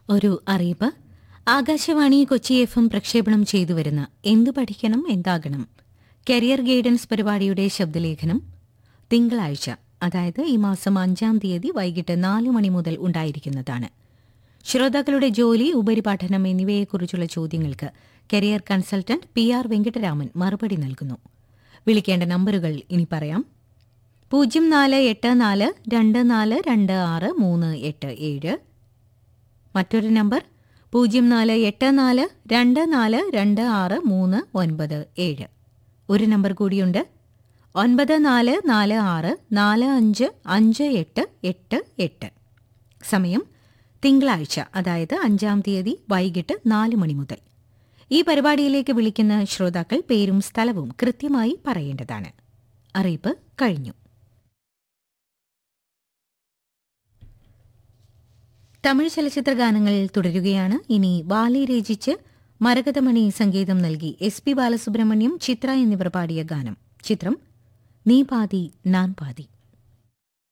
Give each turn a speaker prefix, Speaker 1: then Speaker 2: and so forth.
Speaker 1: ഒരു അറിയിപ്പ് Akashvani Kochi F M പ്രക്ഷേപണം ചെയ്തു വരുന്ന എന്തു പഠിക്കണം എന്താകണം കരിയർ ഗൈഡൻസ് പരിപാടിയുടെ ശബ്ദലേഖനം തിങ്കളാഴ്ച അതായത് ഈ മാസം അഞ്ചാം തീയതി വൈകിട്ട് നാലു മണി മുതൽ ഉണ്ടായിരിക്കുന്നതാണ് ശ്രോതാക്കളുടെ ജോലി ഉപരിപഠനം എന്നിവയെക്കുറിച്ചുള്ള ചോദ്യങ്ങൾക്ക് career consultant P R Venkataraman മറുപടി നൽകുന്നു വിളിക്കേണ്ട നമ്പറുകൾ ഇനി പറയാം പൂജ്യം നാല് എട്ട് നാല് രണ്ട് നാല് രണ്ട് ആറ് മൂന്ന് എട്ട് ഏഴ് മറ്റൊരു നമ്പർ പൂജ്യം നാല് എട്ട് നാല് രണ്ട് നാല് രണ്ട് ആറ് മൂന്ന് ഒൻപത് ഏഴ് ഒരു നമ്പർ കൂടിയുണ്ട് ഒൻപത് നാല് നാല് ആറ് നാല് അഞ്ച് അഞ്ച് എട്ട് എട്ട് എട്ട് സമയം തിങ്കളാഴ്ച അതായത് അഞ്ചാം തീയതി വൈകിട്ട് നാല് മണി മുതൽ ഈ പരിപാടിയിലേക്ക് വിളിക്കുന്ന ശ്രോതാക്കൾ പേരും സ്ഥലവും കൃത്യമായി പറയേണ്ടതാണ് അറിയിപ്പ് കഴിഞ്ഞു തമിഴ് ചലച്ചിത്ര ഗാനങ്ങൾ തുടരുകയാണ് ഇനി വാലി രചിച്ച് മരകതമണി സംഗീതം നൽകി എസ് പി ബാലസുബ്രഹ്മണ്യം ചിത്ര എന്നിവർ പാടിയ ഗാനം ചിത്രം നീ പാതി നാൻ പാതി